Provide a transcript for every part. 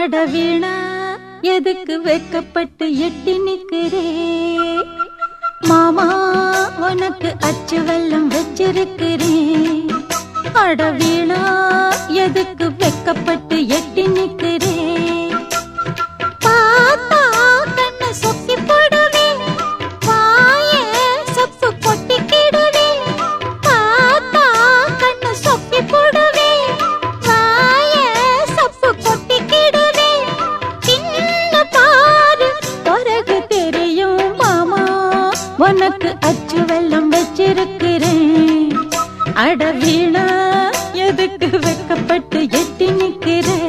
அட வீணா எதுக்கு வெக்கப்பட்டு எட்டி நிக்கிறே மாமா உனக்கு அச்சு வெல்லம் வச்சிருக்கிறேன் அட வீணா எதுக்கு வெக்கப்பட்டு எட்டி நிக்கிறே பார்த்தா கண்ணு சொக்கி போடுவேன் வாயே சப்பு கொட்டிக்கிடுவேன் பார்த்தா கண்ணு சொக்கி போடுவேன் வாயே சப்பு கொட்டிக்கிடுவேன் சின்ன பாரு பிறகு தெரியும் மாமா உனக்கு அச்சு வெல்லம் வச்சிருக்கிறேன் அட வீணா எதுக்கு வெக்கப்பட்டு எட்டி நிக்கிறேன்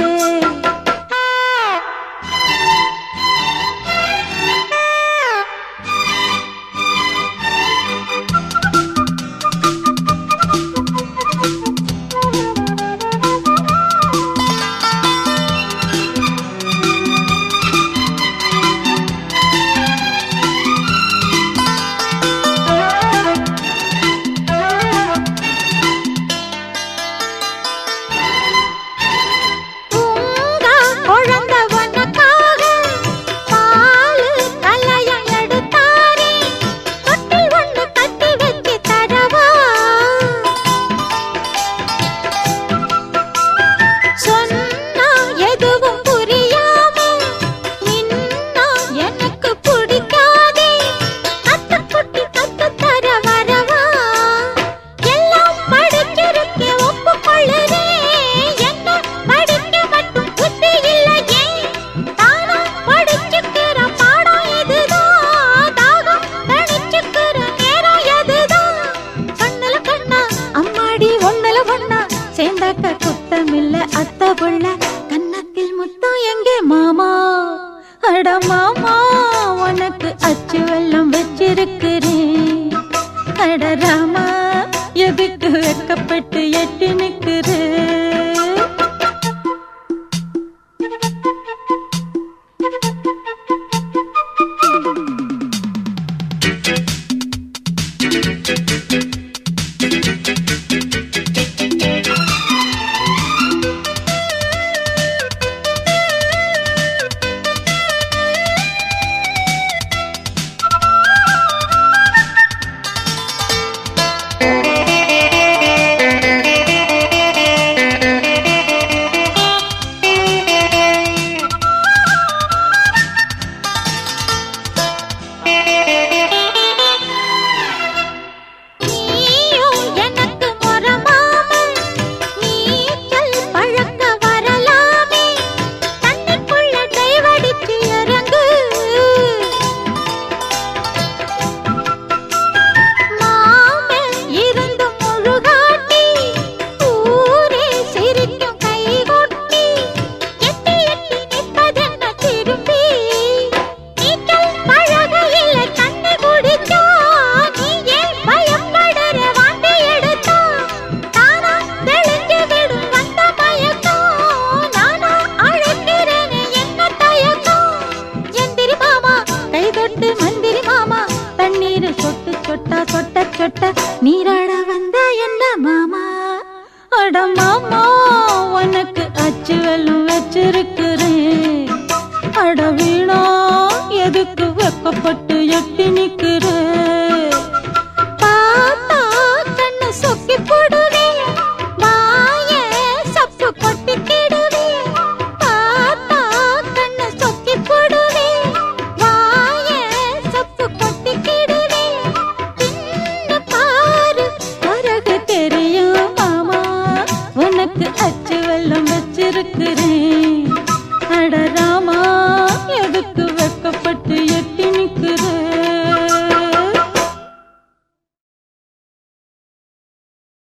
தூங்கா குழந்தை உனக்காக பாலு கலையம் எடுத்தாரே தொட்டில் ஒண்ணு கட்டி வச்சு தரவா சொன்னா எதுவும் புரியாம நின்னா எனக்கு பிடிக்காதே அத்தை குட்டி தொட்டு தர வரவா எல்லாம் படிச்சிருக்கே ஒப்புக்கொள்ளுறே என்ன படிக்க மட்டும் புத்தி இல்லையே தானா படிச்சுக்கிற பாடம் இதுதான் தாகம் தணிச்சுக்கிற நேரம் எதுதான் கண்ணுல கண்ணா அம்மாடி ஒண்ணுல ஒண்ணா சேர்ந்தாக்க குத்தமில்ல அத்த புள்ள கன்னத்தில் முத்தம் எங்கே மாமா அட மாமா உனக்கு அச்சு வெல்லம் வச்சிருக்கிறேன் அட ராமா எதுக்கு வெக்கப்பட்டு எட்டி நிக்கிறேன் நீயும் எனக்கு மொரமாம நீச்சல் பழக்க வரலாமே தண்ணிக்குள்ள டைவடிச்சு இறங்கு மாமன் இருந்து முழுகாட்டி ஊரே சிரிக்கும் கை கொட்டி எட்டி எட்டி நிற்பதென்ன திரும்பி நீச்சல் பழகையில் தண்ணி குடிச்சா நீ ஏன் பயப்படுற வாந்தி எடுத்தா தானா தெளிஞ்சு விடும் வந்த மயக்கம் நானா அழைக்கிறேனே என்ன தயக்கம் எந்திரி மாமா கை தொட்டு மந்திரி மாமா தண்ணீர் சொட்டு சொட்டா சொட்ட சொட்ட நீராட வந்த என்ன மாமா அட மாமா உனக்கு அச்சு வெல்லம் வச்சிருக்கிறேன் அட வீணா எதுக்கு வெக்கப்பட்டு எட்டி நிக்கிறேன் பார்த்தா கண்ணு சொக்கி போடுவேன் வாயே சப்பு கொட்டிக்கிடுவேன் பார்த்தா கண்ணு சொக்கி போடுவேன் வாயே சப்பு கொட்டிக்கிடுவேன் பின்ன பாரு பிறகு தெரியும் மாமா உனக்கு அச்சு வெல்லம் வச்சிருக்கிறேன் அட ராமா எதுக்கு வெக்கப்பட்டு